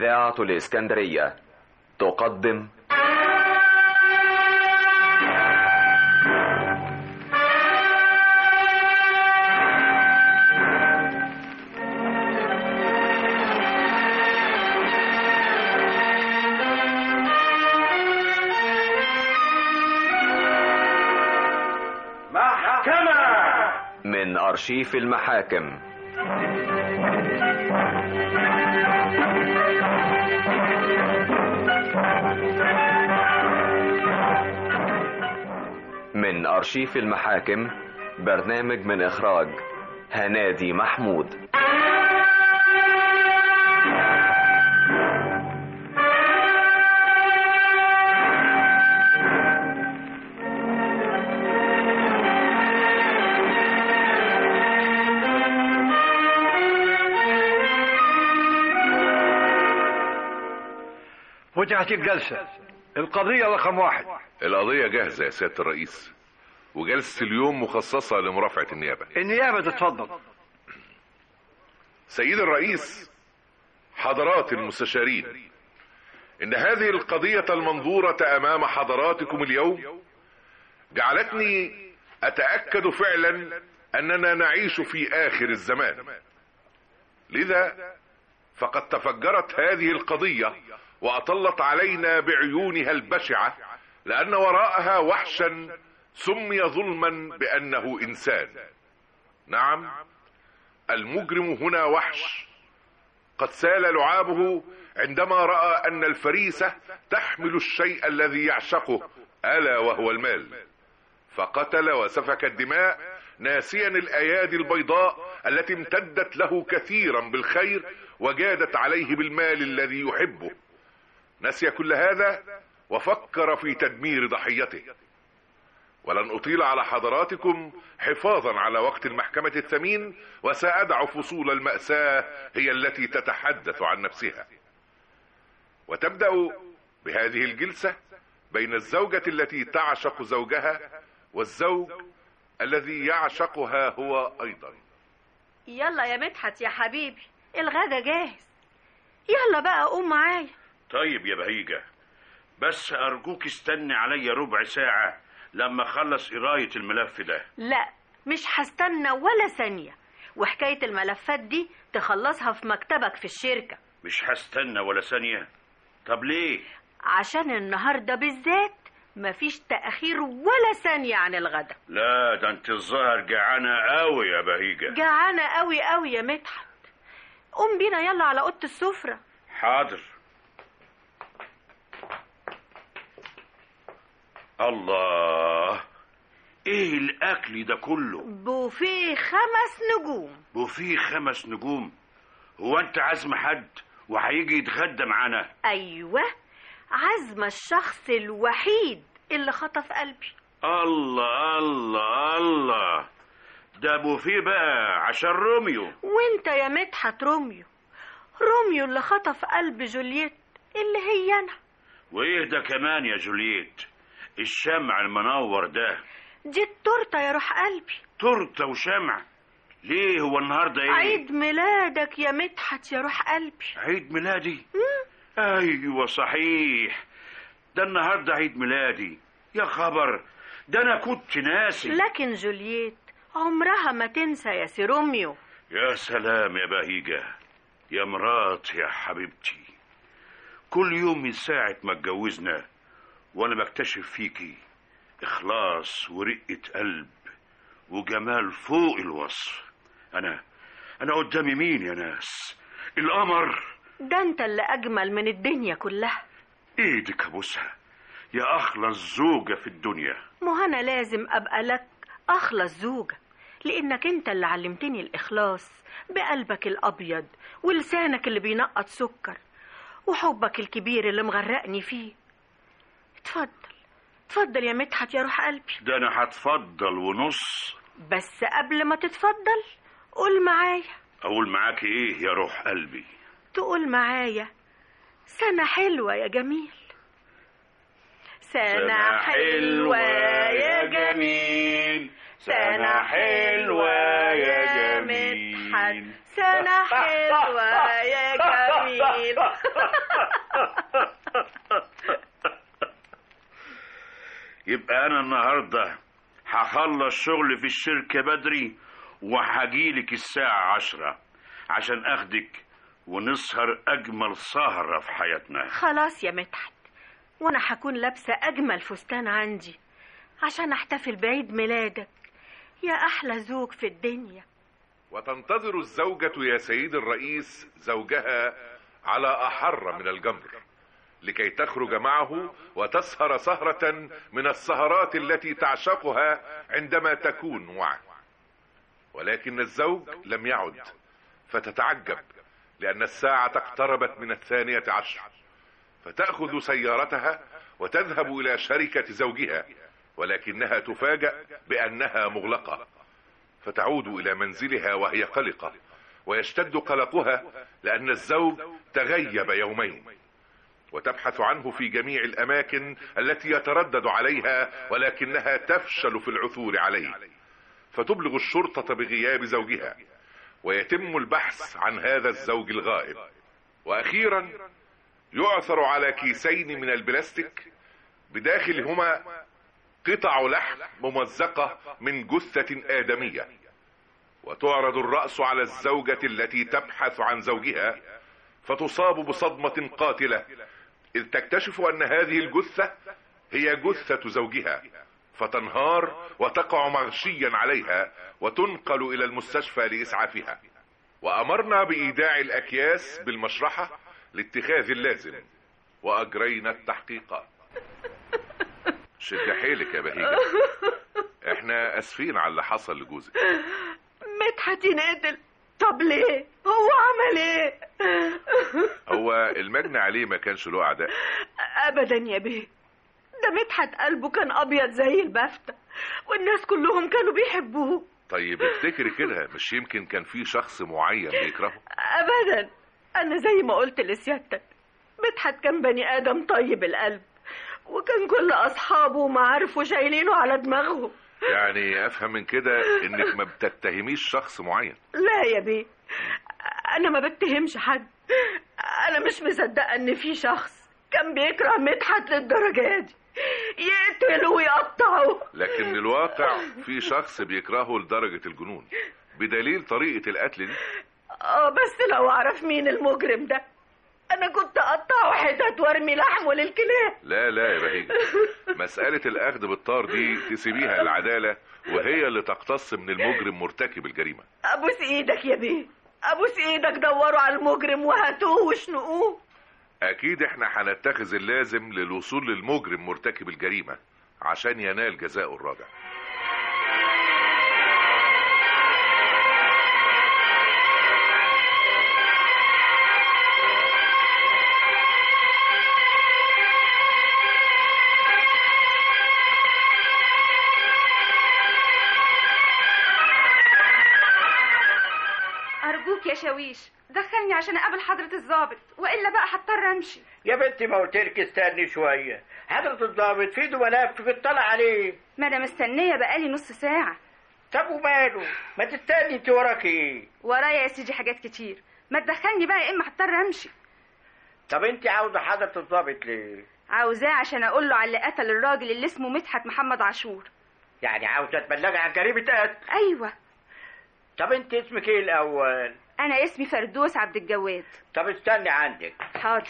إذاعة الإسكندرية تقدم محكمة من أرشيف المحاكم من أرشيف المحاكم برنامج من إخراج هنادي محمود فتحت الجلسة القضية رقم واحد القضية جاهزة يا سيادة الرئيس وجلسة اليوم مخصصة لمرافعة النيابة النيابة تتفضل سيد الرئيس حضرات المستشارين إن هذه القضية المنظورة أمام حضراتكم اليوم جعلتني أتأكد فعلا أننا نعيش في آخر الزمان لذا فقد تفجرت هذه القضية وأطلت علينا بعيونها البشعة لأن وراءها وحشا سمي ظلما بأنه إنسان نعم المجرم هنا وحش قد سال لعابه عندما رأى أن الفريسة تحمل الشيء الذي يعشقه ألا وهو المال فقتل وسفك الدماء ناسيا الأيادي البيضاء التي امتدت له كثيرا بالخير وجادت عليه بالمال الذي يحبه نسي كل هذا وفكر في تدمير ضحيته ولن أطيل على حضراتكم حفاظا على وقت المحكمة الثمين وسأدع فصول المأساة هي التي تتحدث عن نفسها وتبدأ بهذه الجلسة بين الزوجة التي تعشق زوجها والزوج الذي يعشقها هو أيضا يلا يا مدحت يا حبيبي الغدا جاهز يلا بقى قوم معايا طيب يا بهيجة بس أرجوك استني عليا ربع ساعة لما أخلص قراية الملف ده لا مش هستنى ولا ثانية وحكاية الملفات دي تخلصها في مكتبك في الشركة مش هستنى ولا ثانية طب ليه؟ عشان النهاردة بالذات مفيش تأخير ولا ثانية عن الغدا لا ده انت الظاهر جعانة قوي يا بهيجة جعانة قوي قوي يا مدحت قوم بينا يلا على أوضة السفرة حاضر الله ايه الاكل ده كله بوفيه خمس نجوم وفيه خمس نجوم هو انت عازم حد وهيجي يتغدى معانا أيوة عزم الشخص الوحيد اللي خطف قلبي الله الله الله ده بوفيه بقى عشان روميو وانت يا مدحت روميو روميو اللي خطف قلب جولييت اللي هي انا وايه ده كمان يا جولييت الشمع المنور ده دي التورته يا روح قلبي تورته وشمع ليه هو النهارده ايه عيد ميلادك يا مدحت يا روح قلبي عيد ميلادي ايوه صحيح ده النهارده عيد ميلادي يا خبر ده انا كنت ناسي لكن جولييت عمرها ما تنسى يا سي روميو يا سلام يا بهيجة يا مرات يا حبيبتي كل يوم من ساعة ما اتجوزنا وانا بكتشف فيكي اخلاص ورقة قلب وجمال فوق الوصف انا انا قدامي مين يا ناس القمر ده انت اللي اجمل من الدنيا كلها ايدك ابوسها يا اخلص زوجة في الدنيا ما انا لازم ابقى لك اخلص زوجة لانك انت اللي علمتني الاخلاص بقلبك الابيض ولسانك اللي بينقط سكر وحبك الكبير اللي مغرقني فيه اتفضل اتفضل يا مدحت يا روح قلبي ده انا هتفضل ونص بس قبل ما تتفضل قول معايا اقول معاكي ايه يا روح قلبي تقول معايا سنة حلوة يا جميل سنة حلوة يا جميل سنة حلوة يا جميل سنة حلوة يا جميل يبقى انا النهارده هخلص شغل في الشركه بدري وهجيلك الساعه عشرة عشان اخدك ونسهر اجمل سهره في حياتنا خلاص يا مدحت وانا هكون لابسة اجمل فستان عندي عشان احتفل بعيد ميلادك يا احلى زوج في الدنيا وتنتظر الزوجة يا سيد الرئيس زوجها على أحر من الجمر لكي تخرج معه وتسهر سهرة من السهرات التي تعشقها عندما تكون معه ولكن الزوج لم يعد فتتعجب لأن الساعة اقتربت من الثانية عشر فتأخذ سيارتها وتذهب إلى شركة زوجها ولكنها تفاجأ بأنها مغلقة فتعود إلى منزلها وهي قلقة ويشتد قلقها لأن الزوج تغيب يومين وتبحث عنه في جميع الأماكن التي يتردد عليها ولكنها تفشل في العثور عليه فتبلغ الشرطة بغياب زوجها ويتم البحث عن هذا الزوج الغائب وأخيرا يعثر على كيسين من البلاستيك بداخلهما قطع لحم ممزقة من جثة آدمية وتعرض الرأس على الزوجة التي تبحث عن زوجها فتصاب بصدمة قاتلة إذ تكتشف أن هذه الجثة هي جثة زوجها فتنهار وتقع مغشيا عليها وتنقل إلى المستشفى لإسعافها وأمرنا بإيداع الأكياس بالمشرحة لاتخاذ اللازم وأجرينا التحقيقات شد حيلك يا بهيجة احنا اسفين على اللي حصل لجوزك مدحت ينقتل طب ليه هو عمل ايه هو المجني عليه ما كانش له اعداء ابدا يا بيه ده مدحت قلبه كان ابيض زي البفتة والناس كلهم كانوا بيحبوه طيب افتكري كده مش يمكن كان في شخص معين بيكرهه ابدا انا زي ما قلت لسيادتك مدحت كان بني ادم طيب القلب وكان كل اصحابه ومعارفه شايلينه على دماغهم يعني افهم من كده انك ما بتتهميش شخص معين لا يا بيه انا ما بتهمش حد انا مش مصدقه ان في شخص كان بيكره مدحت للدرجه دي يقتله ويقطعه لكن الواقع في شخص بيكرهه لدرجة الجنون بدليل طريقة القتل دي اه بس لو اعرف مين المجرم ده انا كنت اقطعه حتت وارمي لحمه للكلاب لا لا يا بهيجة مسألة الأخذ بالطار دي تسيبيها العدالة وهي اللي تقتص من المجرم مرتكب الجريمة ابوس ايدك يا بيه ابوس ايدك دوروا على المجرم وهاتوه وشنقوه أكيد إحنا هنتخذ اللازم للوصول للمجرم مرتكب الجريمة عشان ينال جزاءه الرادع أرجوك يا شاويش دخلني عشان أقابل حضرة الضابط وإلا بقى هضطر أمشي يا بنتي ما قلت لك استني شويه حضرة الضابط في ايده ملف بيطلع عليه ما أنا مستنية بقالي نص ساعة طب وماله ما تستني انت وراك ايه ورايا يا سيدي حاجات كتير ما تدخلني بقى يا إما هضطر أمشي طب انت عاوزه حضرة الضابط ليه عاوزاه عشان أقول له على اللي قتل الراجل اللي اسمه مدحت محمد عاشور يعني عاوزه تبلغي عن جريمه قتل أيوة طب انت اسمك ايه الاول أنا اسمي فردوس عبد الجواد طب استني عندك حاضر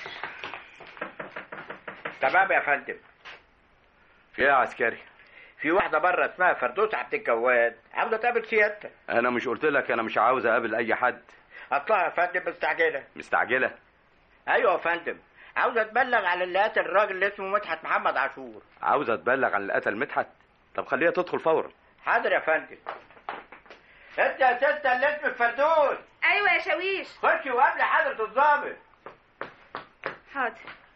تمام يا فندم في ايه يا عسكري في واحده بره اسمها فردوس عبد الجواد عاوزه تقابل سيادتك انا مش قلت لك انا مش عاوز اقابل اي حد اطلع يا فندم مستعجله مستعجله ايوه يا فندم عاوزه تبلغ على اللي قتل الراجل اللي اسمه مدحت محمد عاشور عاوز اتبلغ عن اللي قتل مدحت طب خليها تدخل فورا حاضر يا فندم انت يا ست اللي اسمك فردوس أيوة يا شاويش خشي وقابلي حضرة الضابط حاضر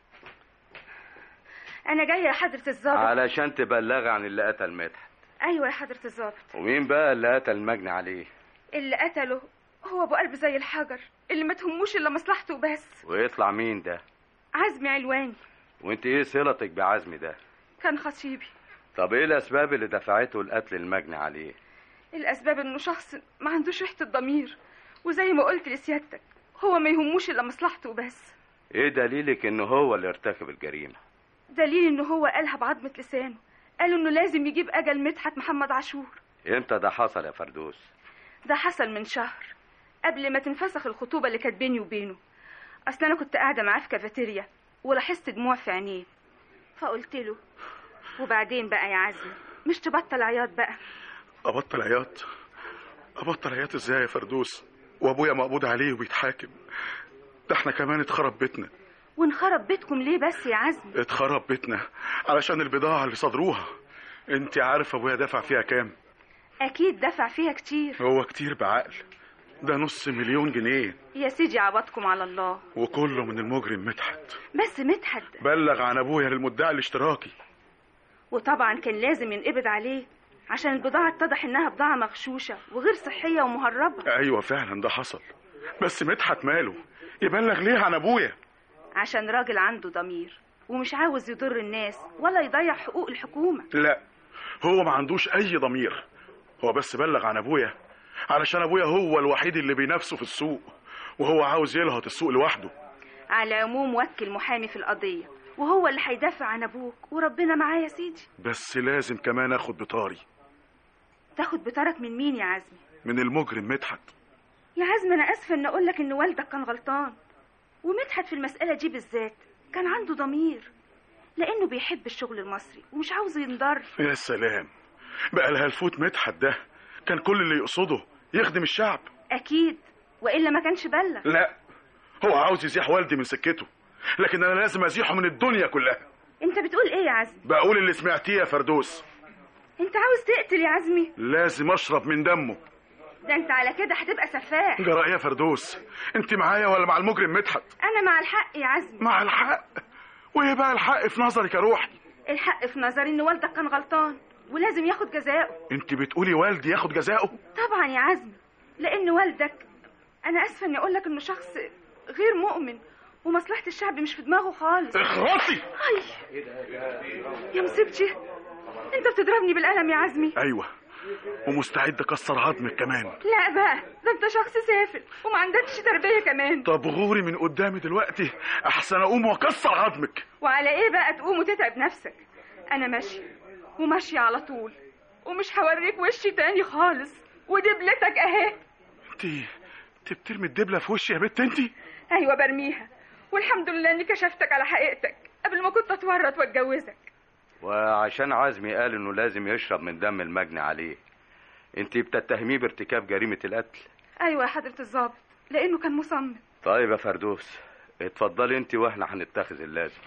أنا جاية يا حضرة الضابط علشان تبلغ عن اللي قتل مدحت أيوة يا حضرة الضابط ومين بقى اللي قتل مجني عليه اللي قتله هو أبو قلب زي الحجر اللي ما تهموش إلا مصلحته بس ويطلع مين ده عزمي علواني وانت ايه صلتك بعزمي ده كان خطيبي طب ايه الاسباب اللي دفعته لقتل المجني عليه الأسباب إنه شخص ما عندوش ريحة الضمير وزي ما قلت لسيادتك هو ما يهموش الا مصلحته وبس ايه دليلك انه هو اللي ارتكب الجريمة دليل ان هو قالها بعضمة لسانه قال انه لازم يجيب اجل مدحت محمد عاشور امتى ده حصل يا فردوس ده حصل من شهر قبل ما تنفسخ الخطوبة اللي كانت بيني وبينه أصل أنا كنت قاعدة معاه في كافيتيريا ولاحظت دموع في عينيه فقلت له وبعدين بقى يا عزمي مش تبطل عياط بقى ابطل عياط ابطل عياط ازاي يا فردوس وابويا مقبوض عليه وبيتحاكم ده احنا كمان اتخرب بيتنا ونخرب بيتكم ليه بس يا عزمي اتخرب بيتنا علشان البضاعة اللي صدروها انت عارف ابويا دفع فيها كام أكيد دفع فيها كتير هو كتير بعقل ده نص مليون جنيه يا سيدي عوضكم على الله وكله من المجرم مدحت بس مدحت بلغ عن ابويا للمدعي الاشتراكي وطبعا كان لازم ينقبض عليه عشان البضاعة اتضح إنها بضاعة مغشوشة وغير صحية ومهربة ايوه فعلا ده حصل بس مدحت ماله يبلغ ليه عن ابويا عشان راجل عنده ضمير ومش عاوز يضر الناس ولا يضيع حقوق الحكومة لا هو ما عندوش اي ضمير هو بس بلغ عن ابويا علشان ابويا هو الوحيد اللي بينافسه في السوق وهو عاوز يلهط السوق لوحده على العموم وكل محامي في القضية وهو اللي هيدافع عن أبوك وربنا معاه يا سيدي بس لازم كمان اخد بطاري تاخد بطارك من مين يا عزمي من المجرم مدحت يا عزمي أنا آسفة إن أقول لك إن والدك كان غلطان ومدحت في المسألة دي بالذات كان عنده ضمير لأنه بيحب الشغل المصري ومش عاوز ينضر يا سلام بقى لها الفوت مدحت ده كان كل اللي يقصده يخدم الشعب أكيد وإلا ما كانش بلغ لا هو عاوز يزيح والدي من سكته لكن انا لازم ازيحه من الدنيا كلها أنت بتقول إيه يا عزمي بقول اللي سمعتيه يا فردوس أنت عاوز تقتل يا عزمي لازم اشرب من دمه ده أنت على كده هتبقى سفاح جرى ايه يا فردوس انت معايا ولا مع المجرم مدحت أنا مع الحق يا عزمي مع الحق وايه بقى الحق في نظرك يا روحي الحق في نظري إن والدك كان غلطان ولازم ياخد جزاءه انت بتقولي والدي ياخد جزاؤه طبعا يا عزمي لأن والدك أنا آسفة إني أقول لك إنه شخص غير مؤمن ومصلحة الشعب مش في دماغه خالص اخرسي أي يا مصيبتي أنت بتضربني بالقلم يا عزمي ايوه ومستعد اكسر عظمك كمان لا بقى ده أنت شخص سافل وما عندكش تربية كمان طب غوري من قدامي دلوقتي احسن اقوم واكسر عظمك وعلى إيه بقى تقوم وتتعب نفسك أنا ماشية وماشية على طول ومش هوريك وشي تاني خالص ودبلتك أهي انت انت بترمي الدبله في وشي يا بت انت أيوة برميها والحمد لله إني كشفتك على حقيقتك قبل ما كنت أتورط وأتجوزك وعشان عزمي قال انه لازم يشرب من دم المجني عليه انت بتتهميه بارتكاب جريمة القتل أيوة يا حضرة الضابط لأنه كان مصمم طيب يا فردوس اتفضلي انت واحنا هنتخذ اللازم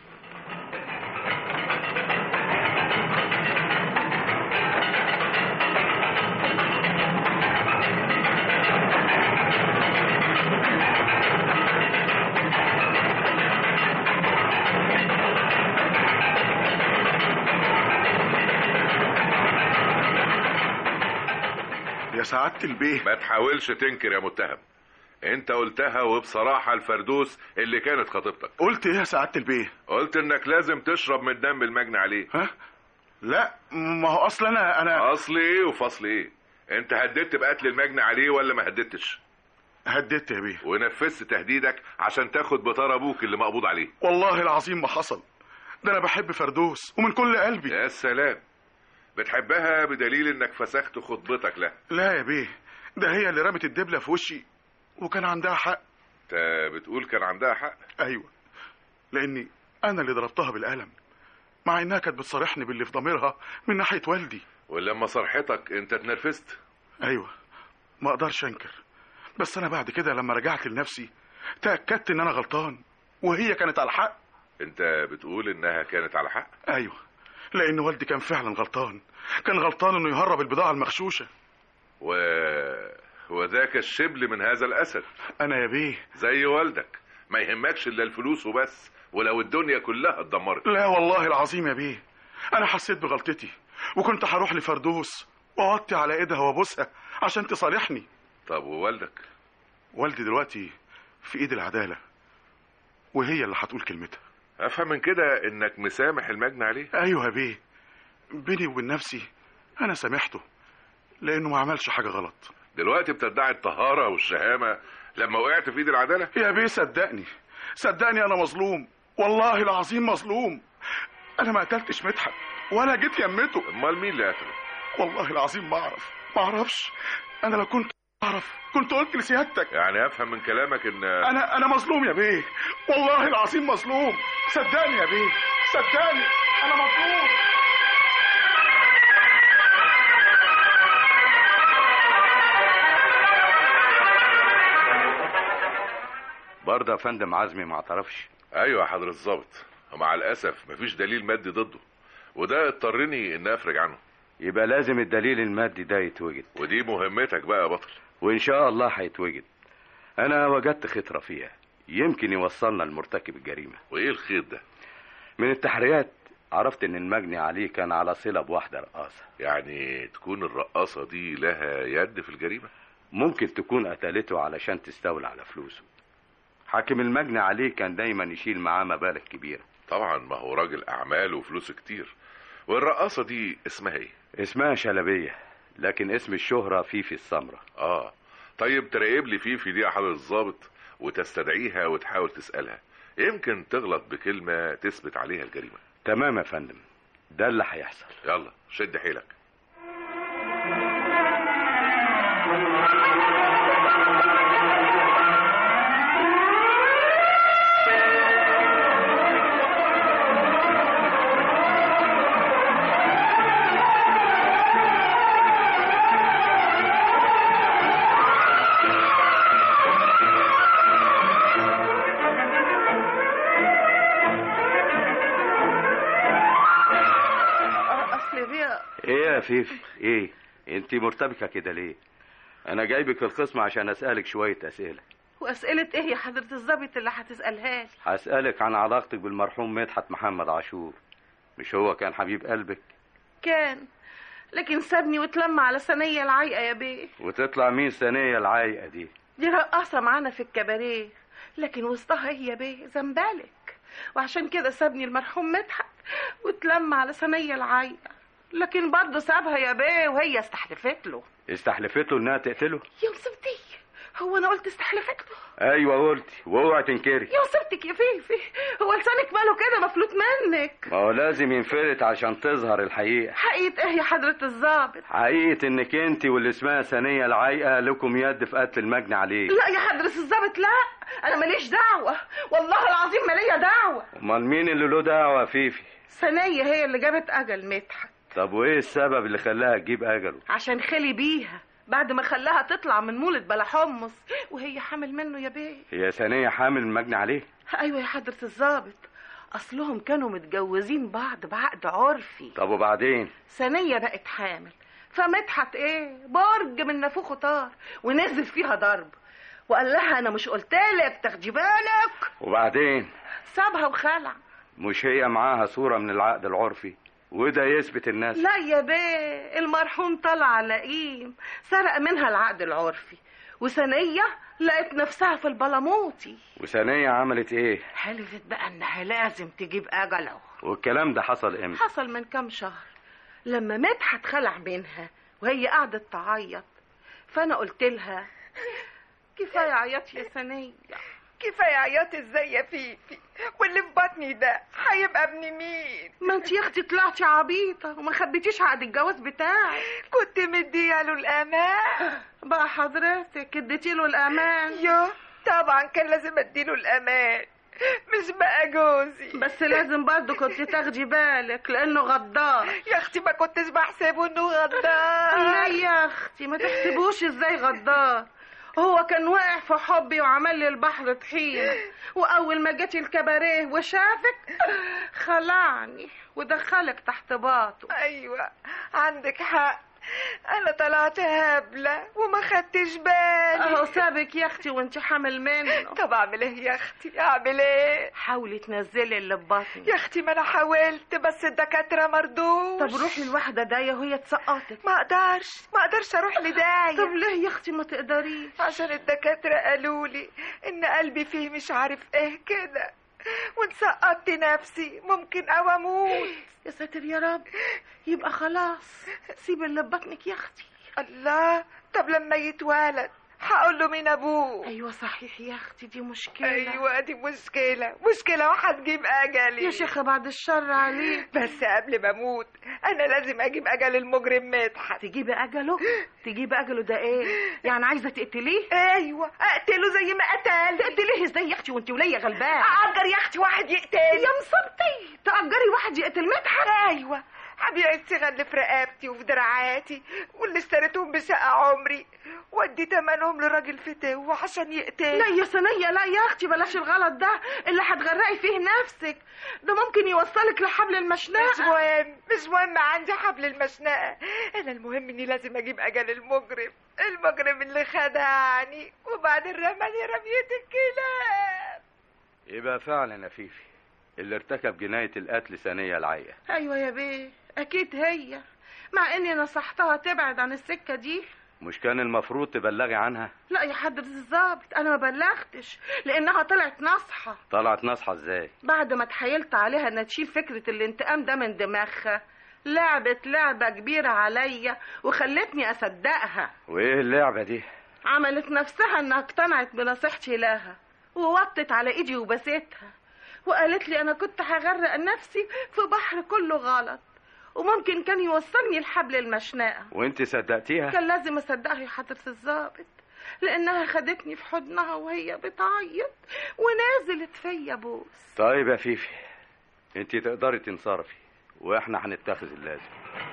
يا سعادة البيه ما تحاولش تنكر يا متهم انت قلتها وبصراحة الفردوس اللي كانت خطيبتك قلت ايه يا سعادة البيه قلت انك لازم تشرب من دم المجني عليه ها لا ما هو اصل انا انا اصل ايه وفصل ايه انت هددت بقتل المجني عليه ولا ما هددتش هددت يا بيه ونفذت تهديدك عشان تاخد بطار ابوك اللي مقبوض عليه والله العظيم ما حصل ده انا بحب فردوس ومن كل قلبي يا سلام بتحبها بدليل انك فسخت خطبتك لها لا يا بيه ده هي اللي رمت الدبلة في وشي وكان عندها حق انت بتقول كان عندها حق ايوه لاني انا اللي ضربتها بالقلم مع انها كانت بتصارحني باللي في ضميرها من ناحية والدي ولما صرحتك انت اتنرفزت ايوه ما اقدرش انكر بس انا بعد كده لما رجعت لنفسي تاكدت ان انا غلطان وهي كانت على الحق انت بتقول انها كانت على حق ايوه لان والدي كان فعلا غلطان كان غلطان انه يهرب البضاعه المغشوشه و... وذاك الشبل من هذا الاسد انا يا بيه زي والدك ما يهمكش الا الفلوس وبس ولو الدنيا كلها اتدمرت لا والله العظيم يا بيه انا حسيت بغلطتي وكنت هروح لفردوس واوطي على ايدها وابوسها عشان تصالحني طب ووالدك والدي دلوقتي في ايد العداله وهي اللي هتقول كلمتها افهم من كده انك مسامح المجني عليه ايوه يا بيه بيني وبين نفسي انا سامحته لانه ما عملش حاجه غلط دلوقتي بتدعي الطهاره والشهامه لما وقعت في ايد العداله يا بيه صدقني صدقني انا مظلوم والله العظيم مظلوم انا ما قتلتش مدحت ولا جيت يمته امال مين اللي قتله والله العظيم ما اعرف ما اعرفش انا لو كنت اعرف كنت قلت لسيادتك يعني افهم من كلامك ان انا انا مظلوم يا بيه والله العظيم مظلوم صدقني يا بيه صدقني انا مظلوم برضه يا فندم عزمي ما اعترفش ايوه يا حضره الظابط ومع الاسف مفيش دليل مادي ضده وده اضطرني ان افرج عنه يبقى لازم الدليل المادي ده يتوجد ودي مهمتك بقى يا بطل وان شاء الله هيتوجد انا وجدت خيط رفيع يمكن يوصلنا لمرتكب الجريمه وايه الخيط ده من التحريات عرفت ان المجني عليه كان على صله بواحده رقاصه يعني تكون الرقاصه دي لها يد في الجريمه ممكن تكون قتلته علشان تستولى على فلوسه حاكم المجني عليه كان دايما يشيل معاه مبالغ كبيره طبعا ما هو راجل اعمال وفلوسه كتير والرقاصه دي اسمها ايه اسمها شلبيه لكن اسم الشهره فيفي السمره اه طيب تراقب لي فيفي دي يا حضره الظابط وتستدعيها وتحاول تسالها يمكن تغلط بكلمه تثبت عليها الجريمه تمام يا فندم ده اللي هيحصل يلا شد حيلك اصل بيه ايه يا فيفي ايه انت مرتبكه كده ليه انا جايبك القسم عشان اسالك شويه اسئله واسئله ايه يا حضره الظابط اللي هتسالها لي هسالك عن علاقتك بالمرحوم مدحت محمد عاشور مش هو كان حبيب قلبك كان لكن سابني واتلم على ثانيه العيقه يا بيه وتطلع مين ثانيه العايقه دي دي رقاصه معانا في الكباريه لكن وسطها هي بيه زنبالك وعشان كده سابني المرحوم مدحت واتلم على ثانيه العيقه لكن برضه سابها يا بيه وهي استحلفت له استحلفت له انها تقتله يا مصيبتي هو انا قلت استحلفت له ايوه قلتي واوعي تنكري يا مصيبتك يا فيفي هو لسانك ماله كده مفلوت منك ما هو لازم ينفرط عشان تظهر الحقيقه حقيقة ايه يا حضرة الظابط حقيقه انك انت واللي اسمها ثانيه العايقه لكم يد في قتل المجني عليه لا يا حضرة الظابط لا انا ماليش دعوة والله العظيم ما ليا دعوة امال مين اللي له دعوه يا فيفي ثانية هي اللي جابت اجل مدحت طب وايه السبب اللي خلاها تجيب اجله عشان خلي بيها بعد ما خلاها تطلع من مولد بلا حمص وهي حامل منه يا بيه هي ثانيه حامل المجني عليه ايوه يا حضرة الظابط اصلهم كانوا متجوزين بعض بعقد عرفي طب وبعدين ثانية بقت حامل فمدحت ايه برج من نافوخه طار ونزل فيها ضرب وقال لها انا مش قلتلك تاخدي بالك وبعدين سابها وخلع مش هي معاها صوره من العقد العرفي وده يثبت الناس لا يا بيه المرحوم طلع لئيم سرق منها العقد العرفي وثانية لقت نفسها في البلاموطي وثانيه عملت ايه حلفت بقى انها لازم تجيب اجله والكلام ده حصل امتى حصل من كام شهر لما مدحت خلع منها وهي قعدت تعيط فانا قلت لها كفايه عياط يا ثانيه كفايه عياط ازاي يا فيفي واللي في بطني ده هيبقى ابن مين ما انت يا اختي طلعتي عبيطه وما خبيتيش عقد الجواز بتاعك كنت مدياله الامان بقى حضرتك اديتي له الامان يو طبعا كان لازم اديله الامان مش بقى جوزي بس لازم برضه كنت تاخدي بالك لانه غدار يا اختي ما كنتش بحسبه انه لا غدار يا اختي ما تحسبوش ازاي غدار هو كان واقع في حبي وعمل لي البحر طحين واول ما جيت الكباريه وشافك خلعني ودخلك تحت باطه ايوه عندك حق انا طلعت هبله وما خدتش بالي اهو سابك يا اختي وانت حامل منه طب اعمل ايه يا اختي اعمل ايه حاولي تنزلي اللي في بطني يا اختي ما انا حاولت بس الدكاتره مرضوش طب روحي لواحده دايه وهي تسقطك ما اقدرش ما اقدرش اروح لداية طب ليه يا اختي ما تقدريش عشان الدكاتره قالوا لي ان قلبي فيه مش عارف ايه كده وان سقطت نفسي ممكن او اموت يا ساتر يا رب يبقى خلاص سيب اللي في بطنك يا اختي الله طب لما يتولد هقول له مين ابوه ايوه صحيح يا اختي دي مشكله ايوه دي مشكله مشكله وهتجيب اجلي يا شيخه بعد الشر عليك بس قبل ما اموت انا لازم اجيب اجل المجرم مدحت تجيبي اجله تجيبي اجله ده ايه يعني عايزه تقتليه ايوه اقتله زي ما قتل تقتليه ازاي يا اختي وانت وليه غلبان اجر يا اختي واحد يقتل يا مصيبتي تأجري واحد يقتل مدحت ايوه هبيع الصيغه اللي في رقبتي وفي دراعاتي واللي اشتريتهم بشقه عمري وادي تمنهم لراجل فتاوى عشان يقتل لا يا سنية لا يا اختي بلاش الغلط ده اللي هتغرقي فيه نفسك ده ممكن يوصلك لحبل المشنقة مش مهم مش مهم عندي حبل المشنقة انا المهم اني لازم اجيب اجل المجرم المجرم اللي خدعني وبعدين رماني رمية الكلاب يبقى فعلا يا فيفي اللي ارتكب جناية القتل ثانية العية ايوه يا بيه اكيد هي مع اني نصحتها تبعد عن السكة دي مش كان المفروض تبلغي عنها لا يا حضرة الظابط انا ما بلغتش لانها طلعت ناصحة طلعت ناصحة ازاي بعد ما اتحايلت عليها انها تشيل فكرة الانتقام ده من دماغها لعبت لعبة كبيرة عليا وخلتني اصدقها وايه اللعبة دي عملت نفسها انها اقتنعت بنصيحتي لها ووطت على ايدي وبسيتها وقالت لي انا كنت هغرق نفسي في بحر كله غلط وممكن كان يوصلني لحبل المشنقة وانت صدقتيها كان لازم اصدقها يا حضرة الظابط لانها خدتني في حضنها وهي بتعيط ونازلت فيا بوس طيب يا فيفي انت تقدري تنصرفي واحنا هنتخذ اللازم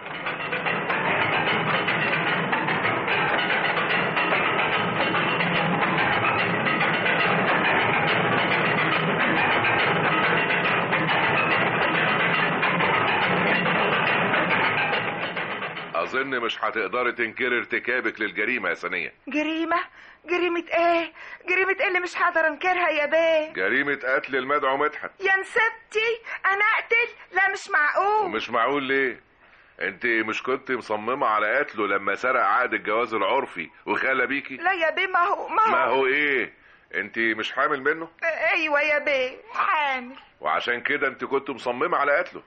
اظن مش هتقدري تنكري ارتكابك للجريمه يا سنيه جريمة جريمة ايه جريمة ايه اللي مش هقدر انكرها يا بيه جريمه قتل المدعو مدحت يا نسبتي انا اقتل لا مش معقول ومش معقول ليه انت مش كنت مصممه على قتله لما سرق عقد الجواز العرفي وخلى بيكي لا يا بيه ما هو ما هو, ما هو ايه انت مش حامل منه ايوه يا بيه حامل وعشان كده انت كنت مصممه على قتله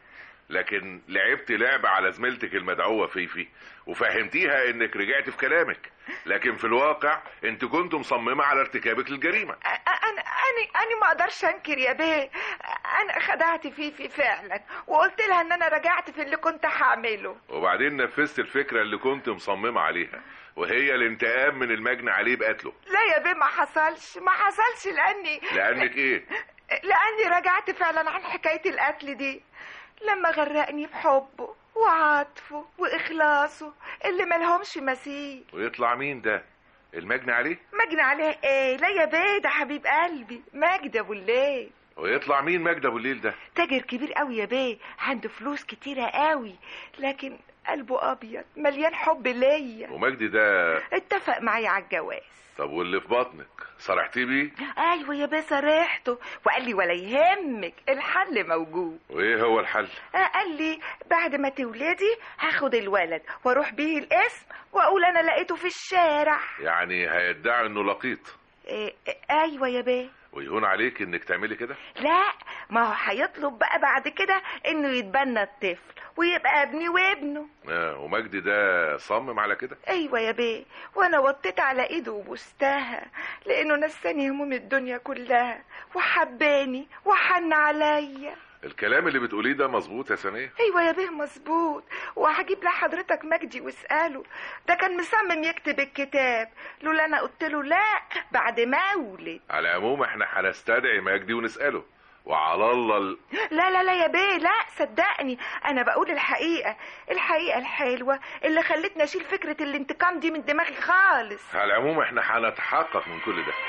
لكن لعبت لعبة على زميلتك المدعوة فيفي وفهمتيها انك رجعت في كلامك لكن في الواقع انت كنت مصممة على ارتكابك للجريمة انا انا انا ما اقدرش انكر يا بيه انا خدعت فيفي فعلا وقلت لها ان انا رجعت في اللي كنت هعمله وبعدين نفذت الفكرة اللي كنت مصممة عليها وهي الانتقام من المجني عليه بقتله لا يا بيه ما حصلش ما حصلش لاني لانك ايه لاني رجعت فعلا عن حكاية القتل دي لما غرقني بحبه وعاطفه واخلاصه اللي ملهمش مثيل ويطلع مين ده المجني عليه مجني عليه ايه لا يا بيه ده حبيب قلبي مجد ابو الليل ويطلع مين مجد ابو الليل ده تاجر كبير قوي يا بيه عنده فلوس كتيرة قوي لكن قلبه ابيض مليان حب ليا ومجدي ده اتفق معايا على الجواز طب واللي في بطنك صرحتي بيه ايوه يا بيه صريحته وقال لي ولا يهمك الحل موجود وايه هو الحل آه، قال لي بعد ما تولدي هاخد الولد واروح بيه القسم واقول انا لقيته في الشارع يعني هيدعي انه لقيط إيه إيه، ايوه يا بيه ويهون عليك انك تعملي كده لا ما هو هيطلب بقى بعد كده انه يتبنى الطفل ويبقى ابني وابنه آه ومجدي ده صمم على كده ايوه يا بيه وانا وطيت على ايده وبوستها لانه نساني هموم الدنيا كلها وحباني وحن عليا الكلام اللي بتقوليه ده مظبوط يا سنية ايوه يا بيه مظبوط وهجيب لحضرتك مجدي واساله ده كان مصمم يكتب الكتاب لولا انا قلت له لا بعد ما اولد على العموم احنا هنستدعي مجدي ونسأله وعلى الله ال... لا لا لا يا بيه لا صدقني انا بقول الحقيقه الحقيقه الحلوه اللي خلتني اشيل فكره الانتقام دي من دماغي خالص على العموم احنا هنتحقق من كل ده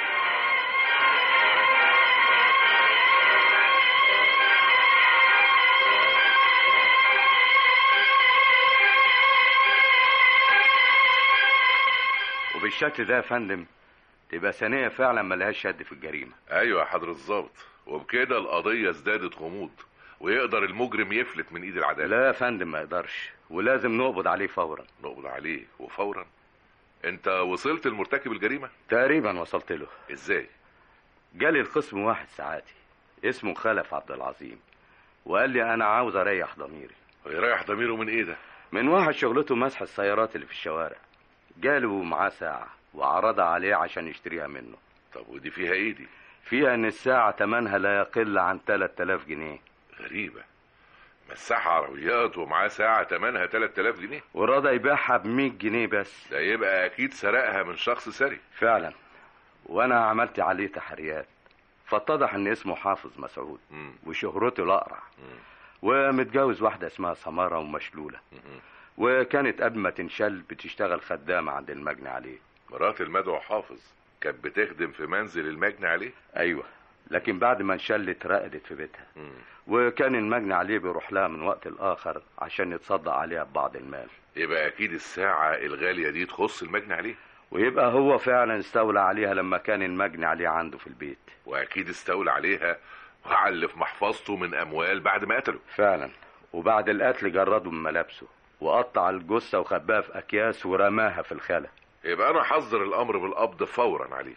وبالشكل ده يا فندم تبقى ثانية فعلا ملهاش يد في الجريمة ايوه يا حضرة الظابط وبكده القضية ازدادت غموض ويقدر المجرم يفلت من ايد العدالة لا يا فندم ما يقدرش ولازم نقبض عليه فورا نقبض عليه وفورا انت وصلت لمرتكب الجريمة تقريبا وصلت له ازاي جالي القسم واحد ساعاتي اسمه خلف عبد العظيم وقال لي انا عاوز اريح ضميري ويريح ضميره من ايه ده من واحد شغلته مسح السيارات اللي في الشوارع جاله معاه ساعة وعرضها عليه عشان يشتريها منه طب ودي فيها ايه دي فيها ان الساعة تمنها لا يقل عن 3000 جنيه غريبة مساح عربيات ومعاه ساعة تمنها 3000 جنيه ورضى يبيعها ب 100 جنيه بس ده يبقى اكيد سرقها من شخص سري فعلا وانا عملت عليه تحريات فاتضح ان اسمه حافظ مسعود مم. وشهرته الاقرع مم. ومتجوز واحدة اسمها سمارة ومشلولة مم. وكانت قبل ما تنشل بتشتغل خدامة عند المجني عليه مرات المدعو حافظ كانت بتخدم في منزل المجني عليه ايوه لكن بعد ما انشلت رقدت في بيتها مم. وكان المجني عليه بيروح لها من وقت لآخر عشان يتصدق عليها ببعض المال يبقى اكيد الساعة الغالية دي تخص المجني عليه ويبقى هو فعلا استولى عليها لما كان المجني عليه عنده في البيت واكيد استولى عليها وعلف محفظته من اموال بعد ما قتله فعلا وبعد القتل جرده من ملابسه وقطع الجثة وخباها في أكياس ورماها في الخلا يبقى انا حذر الامر بالقبض فورا عليه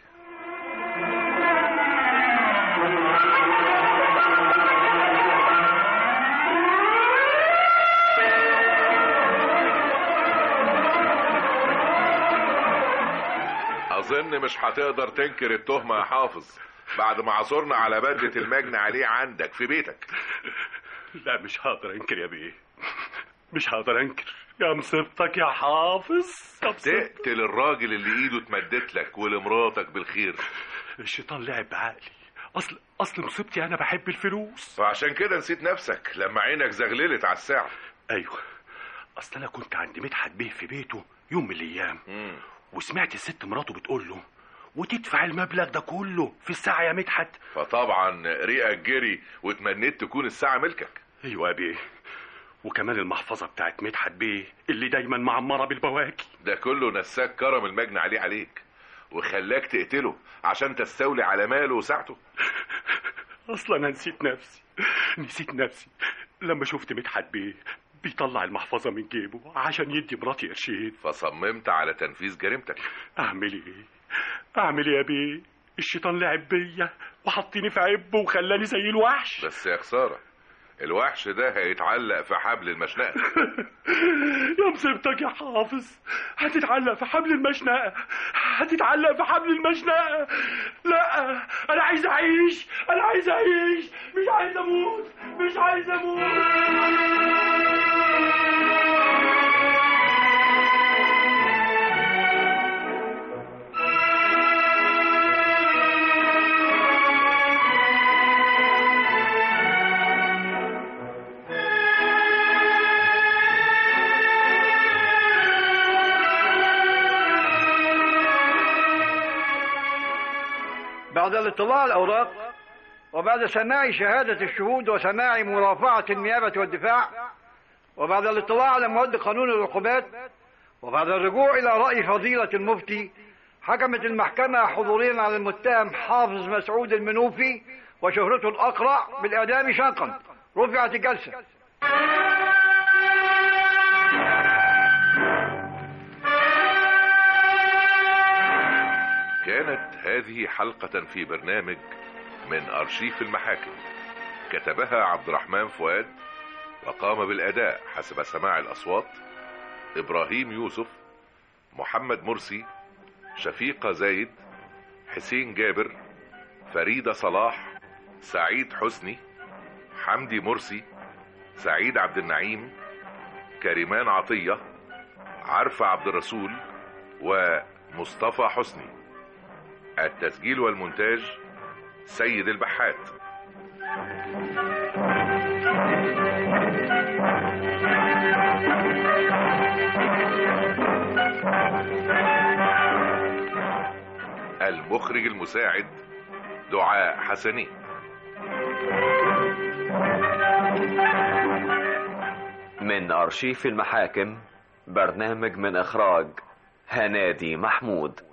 اظن مش هتقدر تنكر التهمة يا حافظ بعد ما عثرنا على بدلة المجني عليه عندك في بيتك لا مش هقدر انكر يا بيه مش هقدر انكر يا مصيبتك يا حافظ يا مصيبتك تقتل الراجل اللي ايده اتمدت لك ولمراتك بالخير الشيطان لعب بعقلي اصل اصل مصيبتي انا بحب الفلوس وعشان كده نسيت نفسك لما عينك زغللت على الساعة ايوه اصل انا كنت عند مدحت بيه في بيته يوم من الايام مم. وسمعت الست مراته بتقول له وتدفع المبلغ ده كله في الساعه يا مدحت فطبعا ريقك جري وتمنيت تكون الساعة ملكك ايوه يا بيه وكمان المحفظه بتاعت مدحت بيه اللي دايما معمره بالبواكي ده كله نساك كرم المجني عليه عليك وخلاك تقتله عشان تستولي على ماله وساعته اصلا انا نسيت نفسي نسيت نفسي لما شفت مدحت بيه بيطلع المحفظه من جيبه عشان يدي مراتي قرشين فصممت على تنفيذ جريمتك اعمل ايه اعمل ايه يا بيه الشيطان لعب بيا وحطني في عبه وخلاني زي الوحش بس يا خسارة الوحش ده هيتعلق في حبل المشنقة يا مصيبتك يا حافظ هتتعلق في حبل المشنقة هتتعلق في حبل المشنقة لا أنا عايز أعيش أنا عايز أعيش مش عايز أموت مش عايز أموت بعد الاطلاع على الأوراق وبعد سماع شهادة الشهود وسماع مرافعة النيابة والدفاع وبعد الاطلاع على مواد قانون العقوبات وبعد الرجوع إلى رأي فضيلة المفتي حكمت المحكمة حضوريا على المتهم حافظ مسعود المنوفي وشهرته الأقرع بالإعدام شنقا رفعت الجلسة كانت هذه حلقة في برنامج من أرشيف المحاكم كتبها عبد الرحمن فؤاد وقام بالأداء حسب سماع الأصوات إبراهيم يوسف محمد مرسي شفيقة زايد حسين جابر فريدة صلاح سعيد حسني حمدي مرسي سعيد عبد النعيم كريمان عطية عرفة عبد الرسول ومصطفى حسني التسجيل والمونتاج سيد البحات المخرج المساعد دعاء حسني من أرشيف المحاكم برنامج من إخراج هنادي محمود